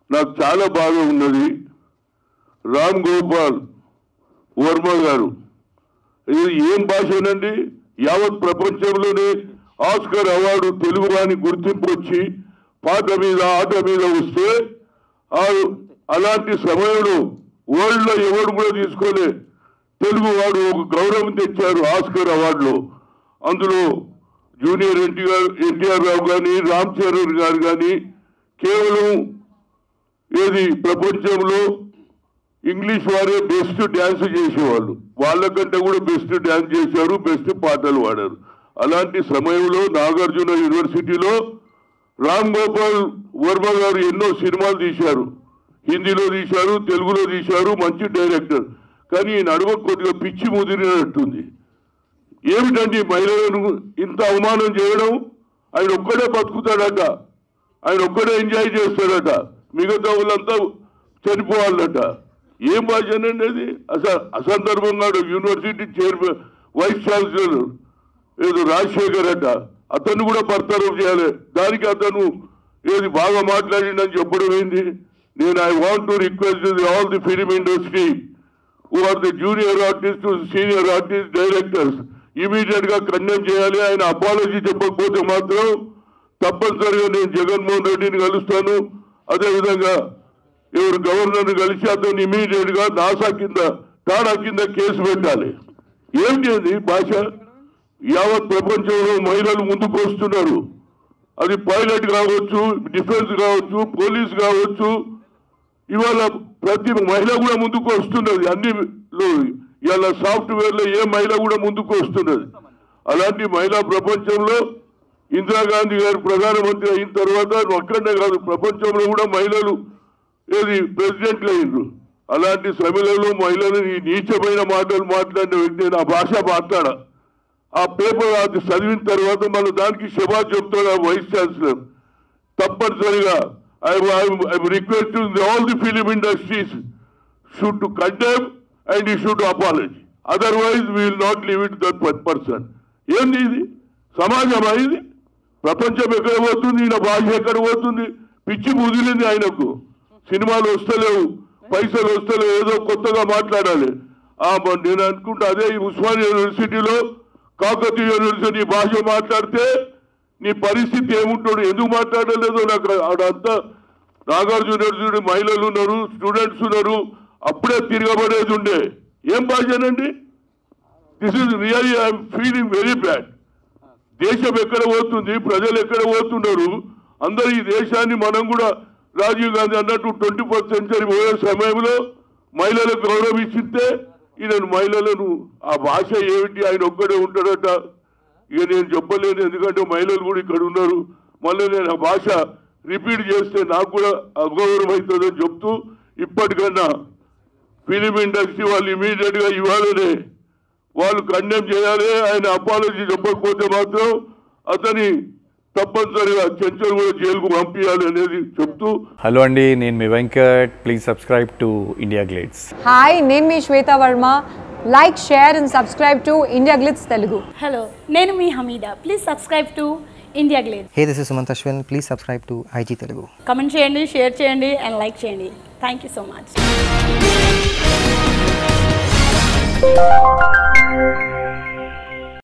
నాకు చాలా బాగా ఉన్నది రామ్ గోపాల్ వర్మ గారు ఇది ఏం భాషనండి యావత్ ప్రపంచంలోనే ఆస్కర్ అవార్డు తెలుగు వాని గుర్తింపు వచ్చి పాట మీద ఆట మీద వస్తే ఆ- అలాంటి సమయంలో వరల్డ్ లో ఎవరు కూడా తీసుకోలే తెలుగు వాడు ఒక గౌరవం తెచ్చారు ఆస్కర్ అవార్డులో అందులో జూనియర్ ఎన్టీఆర్ ఎన్టీఆర్ రావు కానీ రామ్ చరణ్ గారు కానీ కేవలం ఏది ప్రపంచంలో ఇంగ్లీష్ వారే బెస్ట్ డ్యాన్స్ చేసేవాళ్ళు వాళ్ళకంటే కూడా బెస్ట్ డ్యాన్స్ చేశారు బెస్ట్ పాటలు పాడారు అలాంటి సమయంలో నాగార్జున యూనివర్సిటీలో రామ్ గోపాల్ వర్మ గారు ఎన్నో సినిమాలు తీశారు హిందీలో తీశారు తెలుగులో తీశారు మంచి డైరెక్టర్ కానీ ఈ నడుమ కొద్దిగా పిచ్చి ముదిరినట్టుంది ఏమిటండి మహిళలను ఇంత అవమానం చేయడం ఆయన ఒక్కడే బతుకుతాడట ఆయన ఒక్కడే ఎంజాయ్ చేస్తాడట మిగతా వాళ్ళంతా చనిపోవాలట ఏం భాషనండి అది అస అసందర్భంగా యూనివర్సిటీ చైర్మన్ వైస్ ఛాన్సలర్ ఏదో రాజశేఖర్ అట అతన్ని కూడా బర్తరఫ్ చేయాలి దానికి అతను ఏది బాగా మాట్లాడిండని చెప్పడం ఏంది నేను I want to request all the film industry who are the junior artist senior artist directors immediate గా కండెమ్ చేయాలి ఆయన అపాలజీ చెప్పకపోతే మాత్రం తప్పనిసరిగా నేను జగన్మోహన్ రెడ్డిని కలుస్తాను అదేవిధంగా ఎవరు గవర్నర్ కలిసి అతను ఇమీడియట్ గా నాసా కింద టాడా కింద కేసు పెట్టాలి ఏంటి అది భాష యావత్ ప్రపంచంలో మహిళలు ముందుకు వస్తున్నారు అది పైలట్ కావచ్చు డిఫెన్స్ కావచ్చు పోలీస్ కావచ్చు ఇవాళ ప్రతి మహిళ కూడా ముందుకు వస్తున్నది అన్ని ఇవాళ సాఫ్ట్వేర్ లో ఏ మహిళ కూడా ముందుకు వస్తున్నది అలాంటి మహిళా ప్రపంచంలో ఇందిరాగాంధీ గారు ప్రధానమంత్రి అయిన తర్వాత ఒక్కడే కాదు ప్రపంచంలో కూడా మహిళలు ఏది ప్రెసిడెంట్లు అయ్యిండ్రు అలాంటి సమయంలో మహిళలు ఈ నీచమైన మాటలు మాట్లాడిన వ్యక్తి నా భాష మాట్లాడ ఆ పేపర్ అది చదివిన తర్వాత మళ్ళీ దానికి శబాజ్ చెప్తాడు ఆ వైస్ ఛాన్సలర్ తప్పనిసరిగా I I request all the film industries should to condemn and he should apology otherwise will not leave it that person ఏంది ఇది సమాజమా ఇది ప్రపంచం ఎక్కడ పోతుంది ఈయన భాష ఎక్కడ పోతుంది పిచ్చి ముదిలింది ఆయనకు సినిమాలు వస్తలేవు పైసలు వస్తలేవు ఏదో కొత్తగా మాట్లాడాలి ఆ మ- నేను అనుకుంటా అదే ఈ ఉస్మానియా యూనివర్సిటీలో కాకతీయ యూనివర్సిటీ భాష మాట్లాడితే నీ పరిస్థితి ఏముంటాడు ఎందుకు మాట్లాడలేదో నాకు ఆడంతా నాగార్జున యూనివర్సిటీ మహిళలు ఉన్నారు స్టూడెంట్స్ ఉన్నారు అప్పుడే తిరగబడేది ఉండే ఏం భాషనండి this is really I'm feeling very bad దేశం ఎక్కడ పోతుంది ప్రజలు ఎక్కడ పోతున్నారు అందరూ ఈ దేశాన్ని మనం కూడా రాజీవ్ గాంధీ అన్నట్టు ట్వంటీ ఫస్ట్ సెంచరీ పోయే సమయంలో మహిళలకు గౌరవం ఇచ్చితే ఈయన మహిళలను ఆ భాష ఏమిటి ఆయన ఒక్కడే ఉంటాడట ఇక నేను చెప్పలేను ఎందుకంటే మహిళలు కూడా ఇక్కడ ఉన్నారు మళ్ళీ నేను ఆ భాష రిపీట్ చేస్తే నాకు కూడా అగౌరవం అవుతుందని చెప్తూ ఇప్పటికన్నా ఫిలిం ఇండస్ట్రీ వాళ్ళు ఇమీడియట్ గా ఇవ్వాలనే వాళ్ళు కండెమ్ చేయాలి ఆయన అపాలజీ చెప్పకపోతే మాత్రం అతని తప్పనిసరిగా చెంచల్ కూడా జైలుకు పంపించాలి అనేది చెప్తూ హలో అండి నేను మీ Venkat please subscribe to India Glitz hi నేను మీ Shweta Varma like share and subscribe to India Glitz Telugu hello నేను మీ Hameeda please subscribe to India Glitz Hey, this is Sumant Ashwin. Please subscribe to IG Telugu. Comment చేయండి share చేయండి and like చేయండి thank you so much